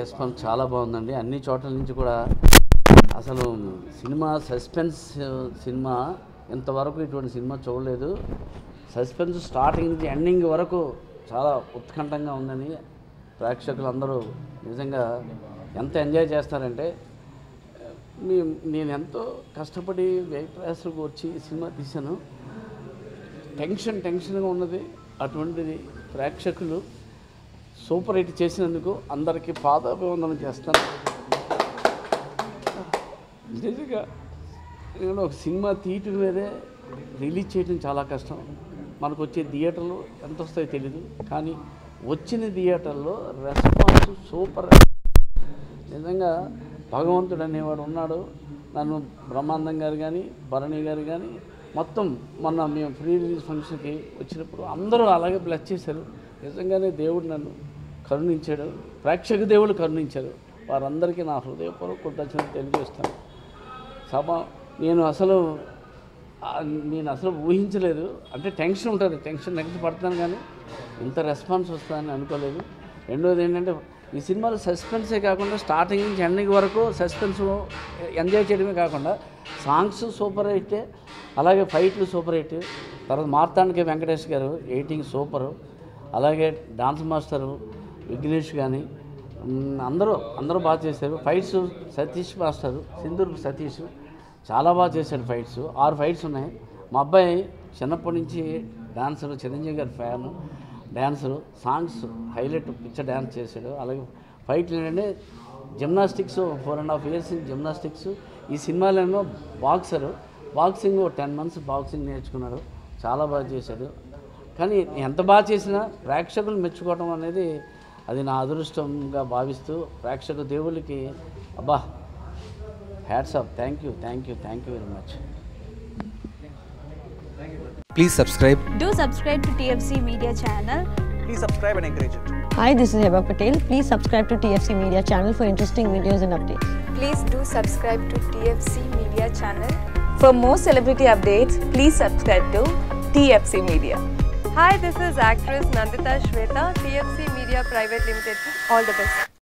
Response చాలా బాగుందండి అన్ని చోట్ల నుంచి కూడా అసలు సినిమా సస్పెన్స్ సినిమా ఇంతవరకు ఇటువంటి సినిమా చూడలేదు సస్పెన్స్ స్టార్టింగ్ నుంచి ఎండింగ్ వరకు చాలా ఉత్కంఠంగా ఉందని ప్రేక్షకులు అందరూ నిజంగా ఎంత ఎంజాయ్ చేస్తారంటే మీ నేను ఎంతో కష్టపడి వ్యయప్రయాసకు వచ్చి ఈ సినిమా తీశాను టెన్షన్ టెన్షన్గా ఉన్నది అటువంటిది ప్రేక్షకులు సూపర్ హిట్ చేసినందుకు అందరికీ పాదాభివందనం చేస్తాను నిజంగా నేను ఒక సినిమా తీయటం మీదే రిలీజ్ చేయడం చాలా కష్టం మనకు వచ్చే థియేటర్లు ఎంత వస్తాయో తెలియదు కానీ వచ్చిన థియేటర్లో రెస్పాన్స్ సూపర్ నిజంగా భగవంతుడు అనేవాడు ఉన్నాడు నన్ను బ్రహ్మాండం గారు కానీ భరణి గారు కానీ మొత్తం మొన్న మేము ప్రీ రిలీజ్ ఫంక్షన్కి వచ్చినప్పుడు అందరూ అలాగే బ్లెస్ చేశారు నిజంగానే దేవుడు నన్ను కరుణించాడు ప్రేక్షక దేవుడు కరుణించారు వారందరికీ నా హృదయపూర్వక కృతజ్ఞతలు తెలియజేస్తాను సభ నేను అసలు ఆ, నేను అసలు ఊహించలేదు అంటే టెన్షన్ ఉంటుంది టెన్షన్ నెక్స్ట్ పడతాను కానీ ఇంత రెస్పాన్స్ వస్తుందని అనుకోలేదు రెండోది ఏంటంటే ఈ సినిమాలో సస్పెన్సే కాకుండా స్టార్టింగ్ నుంచి ఎండింగ్ వరకు సస్పెన్స్ ఎంజాయ్ చేయడమే కాకుండా సాంగ్స్ సూపర్ హిట్ అలాగే ఫైట్లు సూపర్ హిట్ తర్వాత మార్తాండకి వెంకటేష్ గారు ఎయిటింగ్ సూపరు అలాగే డాన్స్ మాస్టరు విఘ్నేష్ కానీ మ్, అందరూ అందరూ బాగా చేశారు ఫైట్స్ సతీష్ మాస్టర్ సింధూర్ సతీష్ చాలా బాగా చేశాడు ఫైట్స్ ఆరు ఫైట్స్ ఉన్నాయి మా అబ్బాయి చిన్నప్పటి నుంచి డాన్సర్ చిరంజీవి గారి fan dancer songs highlight picture dance చేశాడు అలాగే ఫైట్లు ఏంటంటే gymnastics four and half years gymnastics ఈ సినిమాలోనూ boxer boxing ten months boxing నేర్చుకున్నాడు చాలా బాగా చేశాడు కానీ ఎంత బాగా చేసినా ప్రేక్షకులు మెచ్చుకోవడం అనేది అది నా అదృష్టంగా భావిస్తూ ప్రేక్షక దేవుళ్ళకి అబ్బా hats off thank you thank you thank you very much Please subscribe. Do subscribe to TFC Media channel. Please subscribe and encourage it. Hi, this is Heba Patel. Please subscribe to TFC Media channel for interesting videos and updates. Please do subscribe to TFC Media channel. For more celebrity updates, please subscribe to TFC Media. Hi, this is actress Nandita Shweta, TFC Media Private Limited. All the best.